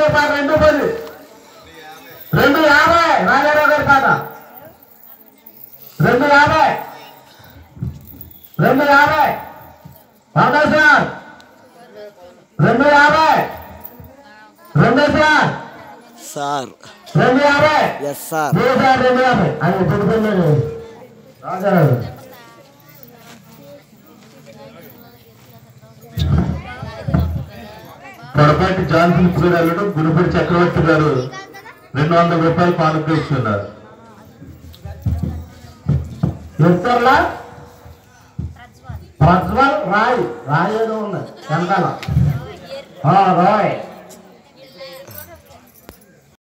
రూపాయలు రెండు పది రెండు యాభై రాజారావు గారి పాట రెండు యాభై రెండు యాభై వంద సార్ రెండు యాభై రెండు సార్ సార్ రెండు యాభై ఎస్ సార్ మూడు సార్ రెండు యాభై అది చెబుతున్నాను రాజారావు పొరపాటి జాన్సన్ క్రీడలు గురుపడి చక్రవర్తి గారు రెండు వందల రూపాయలు పానుకొస్తున్నారు ఎత్తర్లా ప్రజ్వల్ రాయ్ రాయ్ ఏదో ఉన్నది వెనకాల ఆ, రాయ్